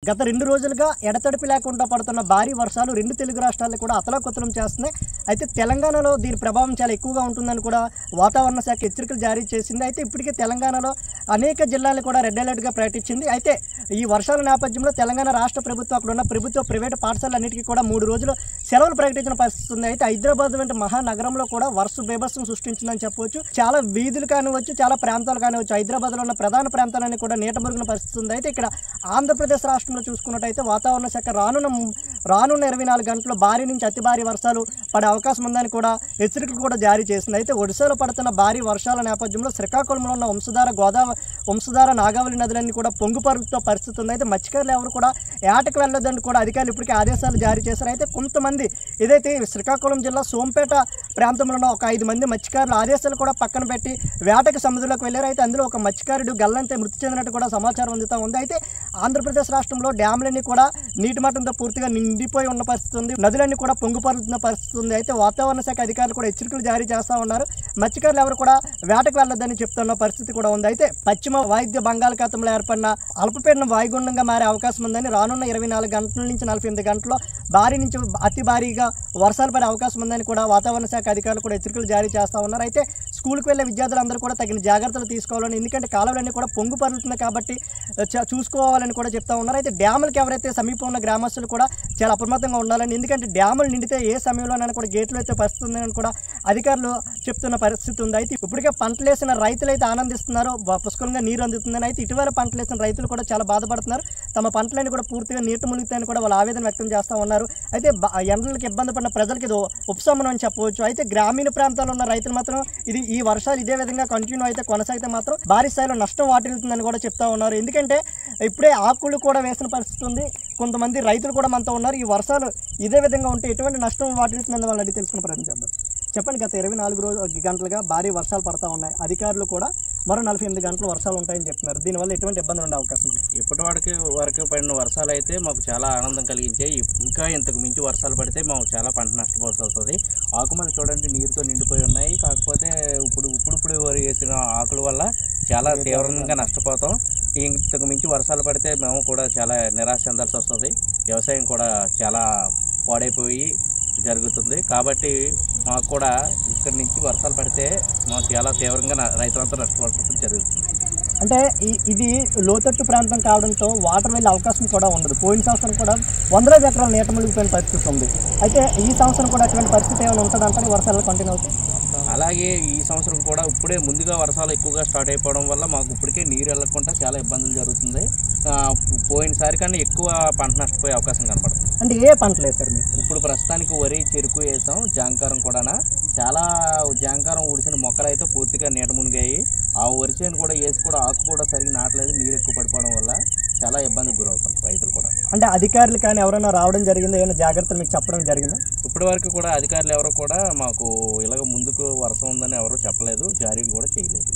గత రెండు రోజులుగా ఎడతడిపి లేకుండా పడుతున్న భారీ వర్షాలు రెండు తెలుగు రాష్ట్రాలు కూడా అతలాకుతలం చేస్తున్నాయి అయితే తెలంగాణలో దీని ప్రభావం చాలా ఎక్కువగా ఉంటుందని కూడా వాతావరణ శాఖ హెచ్చరికలు జారీ చేసింది అయితే ఇప్పటికే తెలంగాణలో అనేక జిల్లాలు కూడా రెడ్ అలర్ట్గా ప్రకటించింది అయితే ఈ వర్షాల నేపథ్యంలో తెలంగాణ రాష్ట్ర ప్రభుత్వం అక్కడ ఉన్న ప్రభుత్వ ప్రైవేటు పాఠశాలన్నిటికీ కూడా మూడు రోజులు సెలవులు ప్రకటించిన పరిస్థితి ఉంది అయితే హైదరాబాద్ వంటి మహానగరంలో కూడా వర్ష బీభత్సం సృష్టించిందని చెప్పవచ్చు చాలా వీధులు కానివచ్చు చాలా ప్రాంతాలు కానివచ్చు హైదరాబాద్లో ఉన్న ప్రధాన ప్రాంతాలన్నీ కూడా నీట మురిగిన పరిస్థితి ఉంది అయితే ఇక్కడ ఆంధ్రప్రదేశ్ రాష్ట్రంలో చూసుకున్నట్టయితే వాతావరణ శాఖ రానున్న రానున్న ఇరవై నాలుగు గంటలు భారీ నుంచి అతి భారీ వర్షాలు పడే అవకాశం ఉందని కూడా హెచ్చరికలు కూడా జారీ చేసింది అయితే ఒడిశాలో పడుతున్న భారీ వర్షాల నేపథ్యంలో శ్రీకాకుళంలో ఉన్న వంశధార గోదావరి వంశధార నాగావళి నదులన్నీ కూడా పొంగుపరుతో పరిస్థితి ఉంది అయితే మత్స్యకారులు ఎవరు కూడా ఏటకు వెళ్ళొద్దని కూడా అధికారులు ఇప్పటికే ఆదేశాలు జారీ చేశారు అయితే కొంతమంది ఏదైతే శ్రీకాకుళం జిల్లా సోంపేట ప్రాంతంలో ఉన్న ఒక ఐదు మంది మత్స్యకారులు ఆదేశాలు కూడా పక్కన పెట్టి వేటకు సముద్రంలోకి వెళ్ళారు అయితే అందులో ఒక మత్స్యకారుడు గల్లంతే మృతి చెందినట్టు కూడా సమాచారం అందుతూ ఉంది అయితే ఆంధ్రప్రదేశ్ రాష్ట్రంలో డ్యాములన్నీ కూడా నీటి మట్టంతో పూర్తిగా నిండిపోయి ఉన్న పరిస్థితి ఉంది నదులన్నీ కూడా పొంగుపరుతున్న పరిస్థితి ఉంది అయితే వాతావరణ శాఖ అధికారులు కూడా హెచ్చరికలు జారీ చేస్తూ ఉన్నారు మత్స్యకారులు ఎవరు కూడా వేటకు వెళ్ళొద్దని చెప్తున్న పరిస్థితి కూడా ఉంది అయితే పశ్చిమ వాయుద్య బంగాళాఖాతంలో ఏర్పడిన అల్పపీడనం వాయుగుండంగా మారే అవకాశం ఉందని రానున్న ఇరవై నాలుగు గంటల నుంచి నలభై ఎనిమిది గంటల్లో భారీ నుంచి అతి భారీగా వర్షాలు పడే అవకాశం ఉందని కూడా వాతావరణ శాఖ అధికారులు కూడా హెచ్చరికలు జారీ చేస్తూ ఉన్నారు అయితే స్కూల్కి వెళ్ళే విద్యార్థులందరూ కూడా తగిన జాగ్రత్తలు తీసుకోవాలని ఎందుకంటే కాలువలన్నీ కూడా పొంగు పరులుతున్నాయి కాబట్టి చ- చూసుకోవాలని కూడా చెప్తా ఉన్నారు అయితే డ్యాములకి ఎవరైతే సమీపం ఉన్న గ్రామస్తులు కూడా చాలా అప్రమత్తంగా ఉండాలని ఎందుకంటే డ్యాములు నిండితే ఏ సమయంలోనైనా కూడా గేట్లు అయితే పరిస్థితి ఉందని కూడా అధికారులు చెప్తున్న పరిస్థితి ఉంది అయితే ఇప్పటికే పంటలు వేసిన రైతులు అయితే ఆనందిస్తున్నారు బ- పుష్కలంగా నీరు అందుతుందని అయితే ఇటీవల పంటలు వేసిన రైతులు కూడా చాలా బాధపడుతున్నారు తమ పంటలన్నీ కూడా పూర్తిగా నీట మునిగితాయని కూడా వాళ్ళు ఆవేదన వ్యక్తం చేస్తూ ఉన్నారు అయితే బ- ఎండలకు ఇబ్బంది పడిన ప్రజలకు ఇది ఉపశమనం అని చెప్పవచ్చు అయితే గ్రామీణ ప్రాంతాల్లో ఉన్న రైతులు మాత్రం ఇది ఈ వర్షాలు ఇదే విధంగా కంటిన్యూ అయితే కొనసాగితే మాత్రం భారీ స్థాయిలో నష్టం వాటిల్తుందని కూడా చెప్తా ఉన్నారు ఎందుకంటే ఇప్పుడే ఆకులు కూడా వేసిన పరిస్థితి ఉంది కొంతమంది రైతులు కూడా మనతో ఉన్నారు ఈ వర్షాలు ఇదే విధంగా ఉంటే ఎటువంటి నష్టం వాటిల్తుందని వాళ్ళని అడిగి తెలుసుకునే ప్రయత్నం చేద్దాం చెప్పండి గత ఇరవై నాలుగు రోజు గంటలుగా భారీ వర్షాలు పడతా ఉన్నాయి అధికారులు కూడా మరో నలభై ఎనిమిది గంటలు వర్షాలు ఉంటాయని చెప్తున్నారు దీనివల్ల ఎటువంటి ఇబ్బందులు ఉండే అవకాశం ఉంది ఇప్పటి వరకు వరకు పడిన వర్షాలు అయితే మాకు చాలా ఆనందం కలిగించాయి ఇంకా ఇంతకు మించి వర్షాలు పడితే మాకు చాలా పంట నష్టపోవాల్సి వస్తుంది ఆకుమలు చూడండి నీరుతో నిండిపోయి ఉన్నాయి కాకపోతే ఇప్పుడు ఇప్పుడు వరి వేసిన ఆకుల వల్ల చాలా తీవ్రంగా నష్టపోతాం ఇంతకు మించి వర్షాలు పడితే మేము కూడా చాలా నిరాశ చెందాల్సి వస్తుంది వ్యవసాయం కూడా చాలా పాడైపోయి జరుగుతుంది కాబట్టి మాకు కూడా ఇక్కడి నుంచి వర్షాలు పడితే మాకు చాలా తీవ్రంగా న- రైతులంతా నష్టపోవడం జరుగుతుంది అంటే ఈ- ఇది లోతట్టు ప్రాంతం కావడంతో వాటర్ వెళ్ళే అవకాశం కూడా ఉండదు పోయిన సంవత్సరం కూడా వందల ఎకరాల నీట మునిగిపోయిన పరిస్థితి ఉంది అయితే ఈ సంవత్సరం కూడా అటువంటి పరిస్థితి ఏమైనా ఉంటుందంటే వర్షాలు కంటిన్యూ అవుతాయి అలాగే ఈ సంవత్సరం కూడా ఇప్పుడే ముందుగా వర్షాలు ఎక్కువగా స్టార్ట్ అయిపోవడం వల్ల మాకు ఇప్పటికే నీరు వెళ్ళకుండా చాలా ఇబ్బందులు జరుగుతుంది ఆ, పోయినసారి కన్నా ఎక్కువ పంట నష్టపోయే అవకాశం కనపడుతుంది అంటే ఏ పంటలు వేస్తారు మీరు ఇప్పుడు ప్రస్తుతానికి వరి చెరుకు వేసాం జాంకారం కూడా చాలా జాంకారం ఊడిసిన మొక్కలు అయితే పూర్తిగా నీట మునిగాయి ఆ వరి చేను కూడా వేసి కూడా ఆకు కూడా సరిగ్గా నాటలేదు నీరు ఎక్కువ పడిపోవడం వల్ల చాలా ఇబ్బందికి గురవుతున్నారు రైతులు కూడా అంటే అధికారులు కానీ ఎవరైనా రావడం జరిగిందా ఏమైనా జాగ్రత్తలు మీకు చెప్పడం జరిగిందా ఇప్పటి వరకు కూడా అధికారులు ఎవరు కూడా మాకు ఇలాగ ముందుకు వర్షం ఉందని ఎవరు చెప్పలేదు జారీ కూడా చేయలేదు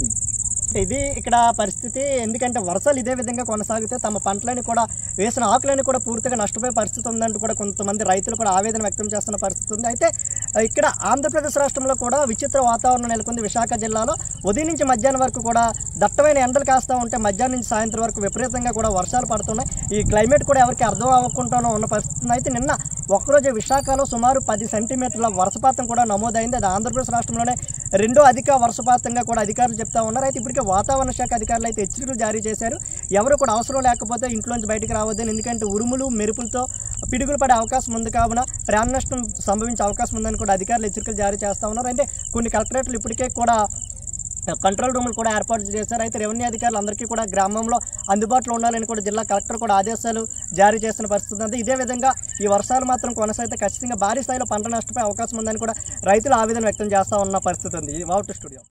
ఇది ఇక్కడ పరిస్థితి ఎందుకంటే వర్షాలు ఇదే విధంగా కొనసాగితే తమ పంటలని కూడా వేసిన ఆకులని కూడా పూర్తిగా నష్టపోయే పరిస్థితి ఉందంటూ కూడా కొంతమంది రైతులు కూడా ఆవేదన వ్యక్తం చేస్తున్న పరిస్థితి ఉంది అయితే ఆ, ఇక్కడ ఆంధ్రప్రదేశ్ రాష్ట్రంలో కూడా విచిత్ర వాతావరణం నెలకొంది విశాఖ జిల్లాలో ఉదయం నుంచి మధ్యాహ్నం వరకు కూడా దట్టమైన ఎండలు కాస్తూ ఉంటే మధ్యాహ్నం నుంచి సాయంత్రం వరకు విపరీతంగా కూడా వర్షాలు పడుతున్నాయి ఈ క్లైమేట్ కూడా ఎవరికి అర్థం అవ్వకుండానే ఉన్న పరిస్థితి ఉంది. అయితే నిన్న ఒక్కరోజు విశాఖలో సుమారు పది సెంటీమీటర్ల వర్షపాతం కూడా నమోదైంది అది ఆంధ్రప్రదేశ్ రాష్ట్రంలోనే రెండో అధిక వర్షపాతంగా కూడా అధికారులు చెప్తా ఉన్నారు అయితే ఇప్పటికే వాతావరణ శాఖ అధికారులు అయితే హెచ్చరికలు జారీ చేశారు ఎవరు కూడా అవసరం లేకపోతే ఇంట్లోంచి బయటకు రావద్దని ఎందుకంటే ఉరుములు మెరుపులతో పిడుగులు పడే అవకాశం ఉంది కావున ప్రాణ నష్టం సంభవించే అవకాశం ఉందని కూడా అధికారులు హెచ్చరికలు జారీ చేస్తా ఉన్నారు అంటే కొన్ని కలెక్టరేట్లు ఇప్పటికే కూడా కంట్రోల్ రూములు కూడా ఏర్పాటు చేశారు అయితే రెవెన్యూ అధికారులు అందరికీ కూడా గ్రామంలో అందుబాటులో ఉండాలని కూడా జిల్లా కలెక్టర్ కూడా ఆదేశాలు జారీ చేస్తున్న పరిస్థితి ఉంది ఇదే విధంగా ఈ వర్షాలు మాత్రం కొనసాగితే ఖచ్చితంగా భారీ స్థాయిలో పంట నష్టపోయే అవకాశం ఉందని కూడా రైతులు ఆవేదన వ్యక్తం చేస్తా ఉన్న పరిస్థితి ఉంది వాటర్ స్టూడియో